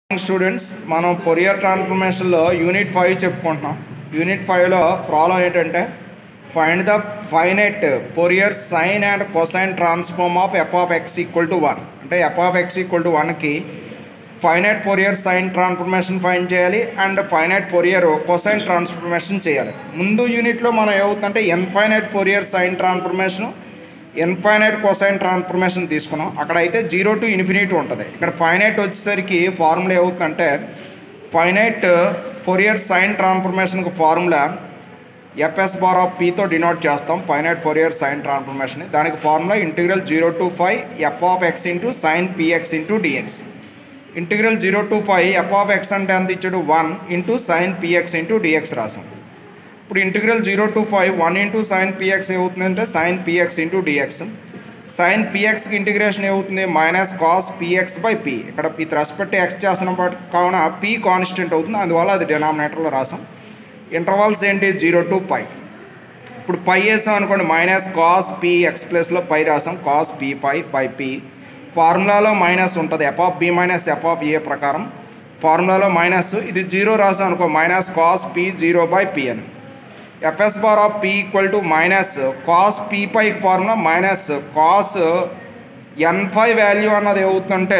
students మనం Fourier ట్రాన్స్ఫర్మేషన్లో unit five చెప్పుకుంటున్నాం యూనిట్ ఫైవ్లో ప్రాబ్లం ఏంటంటే find the finite Fourier sine and cosine transform of F of X equal to one అంటే F of X equal to వన్కి finite Fourier sine transformation find చేయాలి and finite Fourier cosine transformation చేయాలి ముందు యూనిట్లో మనం ఏమవుతుందంటే infinite Fourier sine transformation infinite cosine transformation తీసుకున్నాం అక్కడ అయితే జీరో టు ఇన్ఫినిటీ ఉంటుంది ఇక్కడ ఫైనైట్ వచ్చేసరికి ఫార్ములా ఏమవుతుందంటే ఫైనైట్ ఫోరియర్ సైన్ ట్రాన్స్ఫర్మేషన్కి ఫార్ములా ఎఫ్ఎస్ బార్ ఆఫ్ పీతో డినోట్ చేస్తాం ఫైనైట్ ఫోరియర్ సైన్ ట్రాన్స్ఫర్మేషన్ దానికి formula integral zero to five F of X into sine px into dx integral zero to five F of X అంటే ఎంత ఇచ్చాడు one into sine px into dx రాసాం ఇప్పుడు integral zero to five one into sine PX ఏమవుతుందంటే sine px into dx sine పిఎక్స్కి integration ఏమవుతుంది minus cos p x by P ఇక్కడ with respect X చేస్తున్నాం బట్ కావున పి కాన్స్టెంట్ అవుతుంది అందువల్ల అది డినామినేటర్లో రాసాం ఇంటర్వల్స్ ఏంటి జీరో టు పై ఇప్పుడు పై వేసాం అనుకోండి మైనస్ కాస్ పి ఎక్స్ ప్లస్లో పై రాసాం cos P pi by P ఫార్ములాలో మైనస్ ఉంటుంది F of B minus F of A ప్రకారం ఫార్ములాలో మైనస్ ఇది జీరో రాసాం అనుకో minus cos P zero by P అని FS bar of P equal to minus cos P pi formula minus cos N five value అన్నది ఏమవుతుందంటే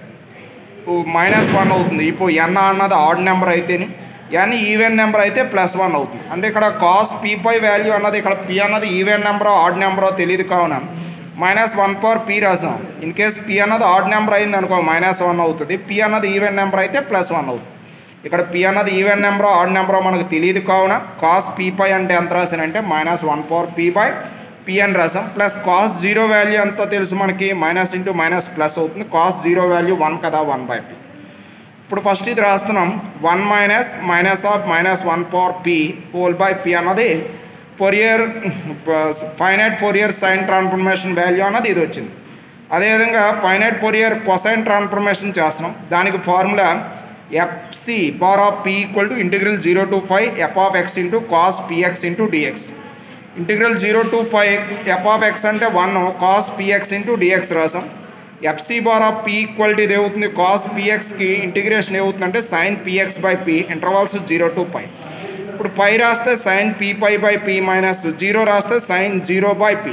minus one అవుతుంది ఇప్పుడు ఎన్ అన్నది ఆడ్ నెంబర్ అయితేని ఎన్ ఈవెన్ నెంబర్ అయితే ప్లస్ వన్ అవుతుంది అంటే ఇక్కడ కాస్ పీ పై వాల్యూ అన్నది ఇక్కడ పి అన్నది ఈవెన్ నెంబరో ఆడ్ నెంబరో తెలియదు కావున మైనస్ వన్ పవర్ పీ రాసాం ఇన్ కేస్ పి అన్నది ఆడ్ నెంబర్ అయింది అనుకో మైనస్ వన్ అవుతుంది పి అన్నది ఈవెన్ నెంబర్ అయితే ప్లస్ వన్ అవుతుంది ఇక్కడ పి అన్నది ఈవెన్ నెంబరో ఆడ్ నెంబరో మనకు తెలియదు కావున కాస్ పీ పై అంటే ఎంత రాసానంటే minus one power p by P అని రాసాం ప్లస్ కాస్ జీరో వాల్యూ ఎంత తెలుసు మనకి మైనస్ ఇంటూ మైనస్ ప్లస్ అవుతుంది కాస్ జీరో వాల్యూ వన్ కదా వన్ బై పి ఇప్పుడు ఫస్ట్ ఇది రాస్తున్నాం one minus minus of minus one power p whole by p అన్నది Fourier finite Fourier sine transformation value అన్నది ఇది వచ్చింది అదేవిధంగా ఫైనైట్ ఫోరియర్ కొసైన్ ట్రాన్స్ఫర్మేషన్ చేస్తున్నాం దానికి formula f c power of P equal to integral zero to five F of X into cos p x into dx integral zero to five F of X అంటే one cos p x into dx రాసాం f c bar of p equal to ఇది ఏమవుతుంది cos పిఎక్స్కి integration ఏమవుతుందంటే sine p x by p intervals zero to pi ఇప్పుడు pi రాస్తే sine p pi by p minus zero రాస్తే sine zero by P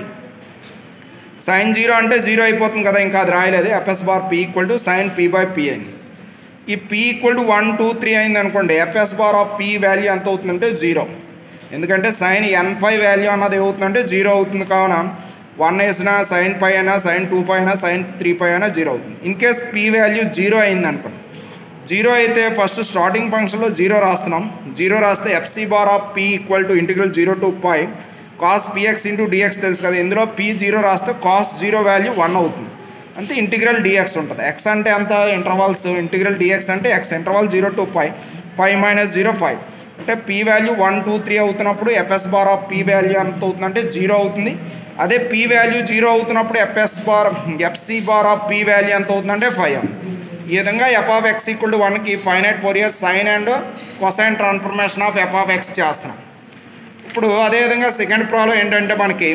sine zero అంటే zero అయిపోతుంది కదా ఇంకా అది రాయలేదు f s bar p equal to sine p by p అయింది ఈ p equal to one two three అయింది అనుకోండి f s bar of p value ఎంత అవుతుందంటే జీరో ఎందుకంటే సైన్ ఎన్ ఫైవ్ వాల్యూ అన్నది ఏమవుతుందంటే జీరో అవుతుంది కావున వన్ వేసినా సైన్ ఫైవ్ అయినా సైన్ టూ ఫైవ్ అయినా సైన్ త్రీ ఫైవ్ అయినా జీరో అవుతుంది in case p value zero అయింది అనుకోండి జీరో అయితే ఫస్ట్ స్టార్టింగ్ ఫంక్షన్లో జీరో రాస్తున్నాం జీరో రాస్తే f c bar of p equal to integral zero to five cos p x into d x తెలుసు కదా ఇందులో పీ జీరో రాస్తే కాస్ జీరో వాల్యూ వన్ అవుతుంది అంటే ఇంటిగ్రల్ డిఎక్స్ ఉంటుంది ఎక్స్ అంటే ఎంత ఇంటర్వల్స్ ఇంటిగ్రల్ డిఎక్స్ అంటే X interval zero to five five minus zero five అంటే p value one two three అవుతున్నప్పుడు f s bar of p value ఎంత అవుతుందంటే జీరో అవుతుంది అదే పీ వాల్యూ జీరో అవుతున్నప్పుడు f s bar f c bar of p value ఎంత అవుతుందంటే ఫైవ్ ఈ విధంగా f of X equal to వన్కి finite four years sine and cosine transformation of F of x చేస్తున్నాం ఇప్పుడు అదేవిధంగా సెకండ్ ప్రాబ్లం ఏంటంటే మనకి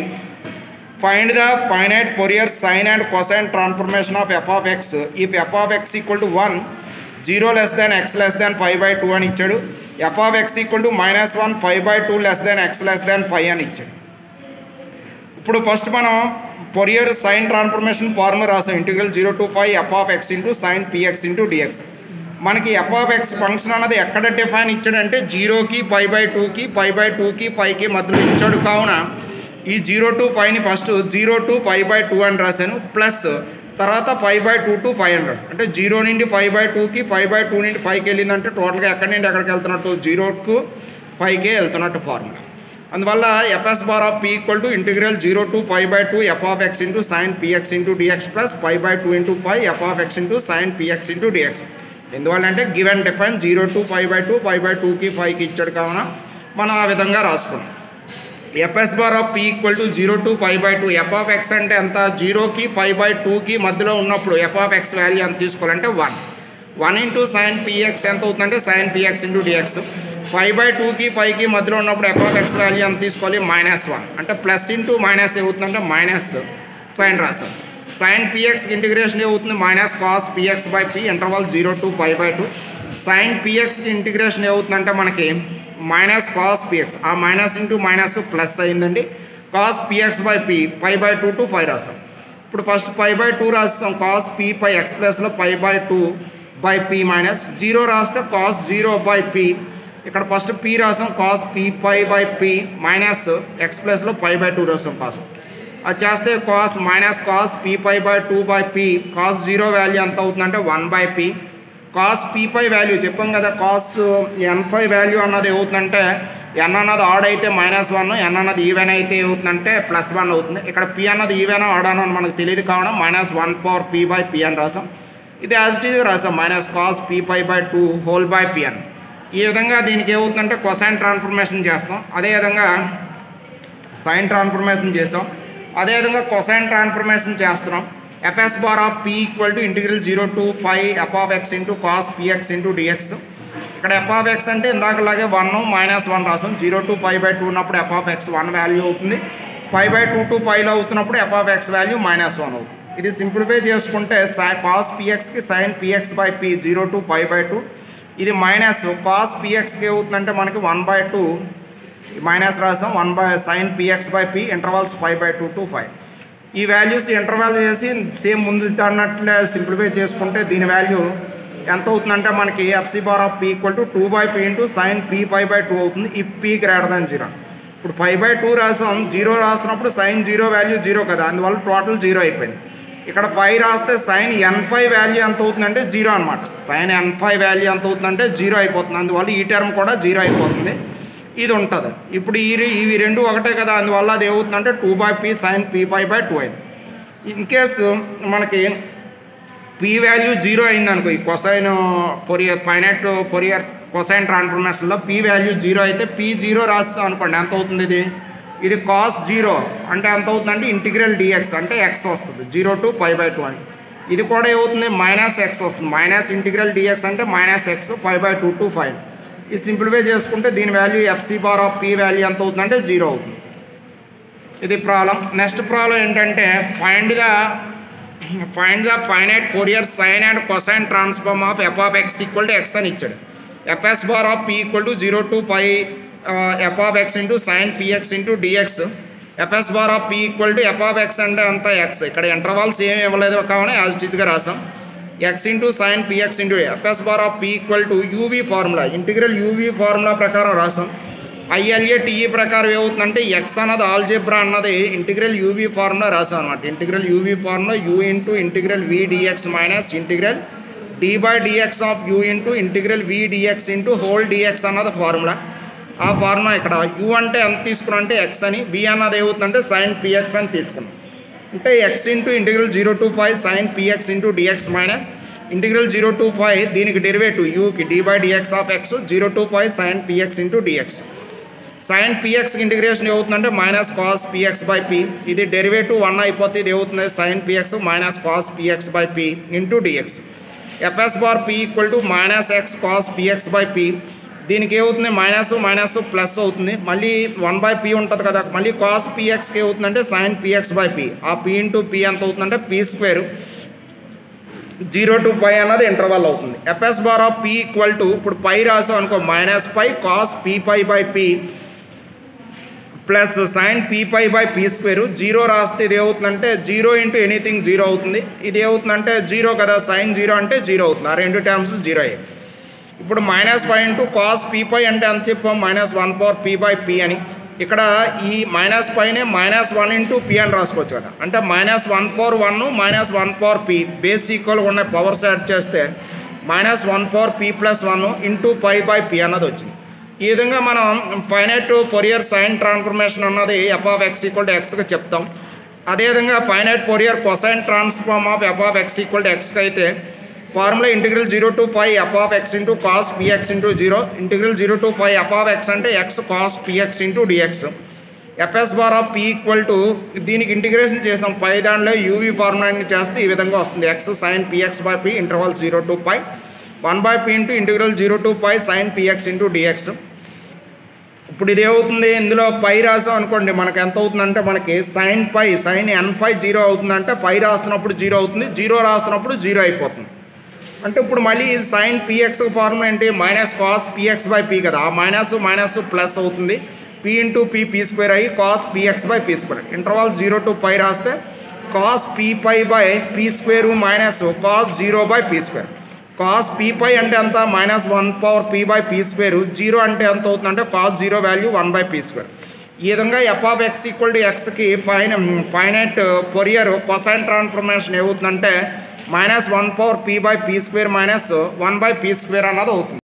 find the finite Fourier sine and cosine transformation of F of x if f of X equal to one zero less than x less than five by two అని ఇచ్చాడు f of X equal to minus one five by two less than x less than five అని ఇచ్చాడు ఇప్పుడు first మనం Fourier sine transformation formula రాసాం integral zero to five F of X into sine px into d x మనకి f of x function అన్నది ఎక్కడ define ఇచ్చాడంటే జీరోకి ఫైవ్ బై టూకి ఫైవ్ బై టూకి ఫైవ్కి మధ్యలో ఇచ్చాడు కావున ఈ జీరో టు ఫైవ్ని first zero to five by two అని రాశాను ప్లస్ తర్వాత five by two to five hundred అంటే జీరో నుండి ఫైవ్ బై టూకి ఫైవ్ బై టూ నుండి ఫైవ్కి వెళ్ళిందంటే టోటల్గా ఎక్కడి నుండి ఎక్కడికి వెళ్తున్నట్టు జీరోకు ఫైవ్కే వెళ్తున్నట్టు ఫార్ములా అందువల్ల f s bar of p equal to integral zero to five by two f of X into sine px into d x plus five by two into five F of X into sine px into d x ఎందువల్ల అంటే given define zero to five by two five by టూకి ఫైవ్కి ఇచ్చాడు కావున మనం ఆ విధంగా రాసుకున్నాం f s bar of p equal to zero to five by two f of X అంటే ఎంత జీరోకి ఫైవ్ బై టూకి మధ్యలో ఉన్నప్పుడు ఎఫ్ ఆఫ్ ఎక్స్ వాల్యూ ఎంత తీసుకోవాలంటే one one into sine p x ఎంత అవుతుందంటే sine px into d x five by టూకి ఫైవ్కి మధ్యలో ఉన్నప్పుడు ఎఫ్ ఆఫ్ ఎక్స్ వాల్యూ ఎంత తీసుకోవాలి మైనస్ వన్ అంటే ప్లస్ ఇంటూ మైనస్ ఏమవుతుందంటే మైనస్ సైన్ రాసాం సైన్ పిఎక్స్కి ఇంటిగ్రేషన్ ఏమవుతుంది minus cos p x by p interval zero to five by two sine పిఎక్స్కి ఇంటిగ్రేషన్ ఏమవుతుందంటే మనకి మైనస్ కాస్ పిఎక్స్ ఆ మైనస్ ఇంటూ మైనస్ ప్లస్ అయిందండి cos p x by p five by two to five రాసాం ఇప్పుడు first five by two రాస్తాం cos P pi x ప్లస్లో five by two by p minus zero రాస్తే cos zero by P ఇక్కడ first p రాసాం cos P pi by p minus x ప్లస్లో five by two రాసాం cos అది చేస్తే cos minus cos P pi by two by p cos zero value ఎంత అవుతుందంటే one by p cos p pi value చెప్పాం కదా cos N five value అన్నది ఏమవుతుందంటే ఎన్ అన్నది ఆడ్ అయితే మైనస్ వన్ ఎన్ అన్నది ఈవెన్ అయితే ఏమవుతుందంటే ప్లస్ వన్ అవుతుంది ఇక్కడ పి అన్నది ఈవెన్ ఆడ్ అని మనకు తెలియదు కావడం minus one power p by P అని రాసాం ఇది యాజ్ ఇట్ ఈజ్ రాసాం minus cos p pi by two whole by P అని ఈ విధంగా దీనికి ఏమవుతుందంటే కొసైన్ ట్రాన్స్ఫర్మేషన్ చేస్తాం అదేవిధంగా సైన్ ట్రాన్స్ఫర్మేషన్ చేసాం అదేవిధంగా కొసైన్ ట్రాన్స్ఫర్మేషన్ చేస్తున్నాం f s bar of p equal to integral zero to five F of X into cos p x into d x ఇక్కడ ఎఫ్ ఆఫ్ ఎక్స్ అంటే ఇందాకలాగే వన్ మైనస్ వన్ రాసాం zero to five by two ఉన్నప్పుడు f of x one value అవుతుంది five by two to ఫైవ్లో అవుతున్నప్పుడు f of x value minus one అవుతుంది ఇది సింప్లిఫై చేసుకుంటే సై కాస్ పిఎక్స్కి sine p x by P zero to five by two ఇది మైనస్ కాస్ పిఎక్స్కి ఏమవుతుందంటే మనకి వన్ బై టూ మైనస్ రాసాం one by sine p x by p intervals five by two to five ఈ వాల్యూస్ ఇంటర్వల్ చేసి సేమ్ ముందు అన్నట్లే సింప్లిఫై చేసుకుంటే దీని వాల్యూ ఎంత అవుతుందంటే మనకి f c bar of p equal to two by p into sine p five by two అవుతుంది ఈ పీ గ్రేటర్ దాన్ జీరో ఇప్పుడు ఫైవ్ బై టూ రాసాం జీరో రాస్తున్నప్పుడు సైన్ జీరో వాల్యూ జీరో కదా అందువల్ల టోటల్ జీరో అయిపోయింది ఇక్కడ ఫైవ్ రాస్తే సైన్ ఎన్ ఫైవ్ వాల్యూ ఎంత అవుతుందంటే జీరో అనమాట సైన్ ఎన్ ఫైవ్ వాల్యూ ఎంత అవుతుందంటే జీరో అయిపోతుంది అందువల్ల ఈ టర్మ్ కూడా జీరో అయిపోతుంది ఇది ఉంటుంది ఇప్పుడు ఈ రె- ఇవి రెండు ఒకటే కదా అందువల్ల అది ఏమవుతుందంటే two by p sine p five by two అయింది ఇన్ కేసు మనకి పీ వాల్యూ జీరో అయింది అనుకో ఈ cosine Fourier finite Fourier cosine ట్రాన్స్ఫర్మేషన్లో పీ వాల్యూ జీరో అయితే పీ జీరో రాస్తాం అనుకోండి ఎంత అవుతుంది ఇది ఇది కాస్ జీరో అంటే ఎంత అవుతుందంటే ఇంటిగ్రల్ డిఎక్స్ అంటే ఎక్స్ వస్తుంది zero to five by two అని ఇది కూడా ఏమవుతుంది మైనస్ ఎక్స్ వస్తుంది మైనస్ ఇంటిగ్రల్ డిఎక్స్ అంటే minus x five by two to five ఇది సింప్లిఫై చేసుకుంటే దీని value f c bar of p value ఎంత అవుతుందంటే జీరో అవుతుంది ఇది ప్రాబ్లం నెక్స్ట్ ప్రాబ్లం ఏంటంటే find the find the finite Fourier sine and cosine transform of F of X equal to x అని ఇచ్చాడు FS bar of p equal to zero to five F of X into sine px into d x f s bar of p equal to f of X అంటే అంత X ఇక్కడ intervals ఏమి ఇవ్వలేదు కావాలి as టీజ్గా రాసాం x into sine px into f s bar of p equal to u v formula integral u v formula ప్రకారం రాసాం ఐఎల్ఏ టీఈ ప్రకారం ఏమవుతుందంటే ఎక్స్ అన్నది ఆల్జెబ్రా అన్నది ఇంటిగ్రల్ యూవీ ఫార్ములా రాసాం అనమాట integral u v formula u into integral v d x minus integral d by d x of u into integral v d x into whole d x అన్నది formula ఆ ఫార్ములా ఇక్కడ u అంటే ఎంత తీసుకున్నాం అంటే ఎక్స్ అని బి అన్నది ఏమవుతుందంటే సైన్ పిఎక్స్ అని తీసుకున్నాం అంటే x into integral zero to five sine px into d x minus integral zero to five దీనికి డెరివేటివ్ యూకి d by d x of x zero to five sine px into dx sine p x integration ఏమవుతుందంటే minus cos p x by p ఇది derivative one అయిపోతే ఇది ఏమవుతుంది sine p x minus cos p x by p into d x f s bar p equal to minus x cos p x by p దీనికి ఏమవుతుంది minus minus plus అవుతుంది మళ్ళీ one by P ఉంటుంది కదా మళ్ళీ కాస్ పిఎక్స్కి ఏమవుతుందంటే సైన్ పిఎక్స్ బై పి ఆ పి ఇంటూ పి ఎంత అవుతుందంటే p square zero to pi అన్నది ఇంటర్వల్ అవుతుంది f s bar of P equal to ఇప్పుడు పై రాసాం అనుకో minus pi cos P pi by p plus sine p pi by p square zero రాస్తే ఇది ఏమవుతుందంటే జీరో ఇంటూ ఎనీథింగ్ జీరో అవుతుంది ఇది ఏమవుతుందంటే జీరో కదా సైన్ జీరో అంటే జీరో అవుతుంది ఆ రెండు టర్మ్స్ జీరో అయ్యాయి ఇప్పుడు minus five into cos p pi అంటే ఎంత చెప్పాం minus one power p by p అని ఇక్కడ ఈ మైనస్ పైనే మైనస్ వన్ ఇంటూ పీ అని రాసుకోవచ్చు కదా అంటే minus one power one minus one power p base ఈక్వల్గా ఉన్న పవర్స్ యాడ్ చేస్తే minus one power p plus one into pi by p అన్నది వచ్చింది ఈ విధంగా మనం ఫైనైట్ ఫోరియర్ సైన్ ట్రాన్స్ఫర్మేషన్ అన్నది f of X equal to ఎక్స్కి చెప్తాం అదేవిధంగా finite Fourier cosine transform of F of X equal to ఎక్స్కి అయితే formula integral zero to five F of X into cos p x into zero integral zero to five F of X అంటే x cos p x into d x f s bar of p equal to దీనికి integration చేసాం pi దాంట్లో u v ఫార్ములాని చేస్తే ఈ విధంగా వస్తుంది x sine p x by p interval zero to five one by p into integral zero to five sine px into d x ఇప్పుడు ఇది ఏమవుతుంది ఇందులో పై రాసాం అనుకోండి మనకి ఎంత అవుతుందంటే మనకి sine pi sine n five zero అవుతుందంటే పై రాస్తున్నప్పుడు జీరో అవుతుంది జీరో రాస్తున్నప్పుడు జీరో అయిపోతుంది అంటే ఇప్పుడు మళ్ళీ సైన్ పిఎక్స్ ఫార్ములా ఏంటి minus cos p x by p కదా ఆ మైనస్ మైనస్ ప్లస్ అవుతుంది p into p p square అయ్యి cos p x by p square interval zero to pi రాస్తే cos p pi by p square minus cos zero by p square cos p pi అంటే ఎంత minus one power p by p square zero అంటే ఎంత అవుతుందంటే cos zero value one by p square ఈ విధంగా f of X equal to ఎక్స్కి fine finite Fourier cosine transformation ఏమవుతుందంటే minus one power p by p square minus one by p square అన్నది అవుతుంది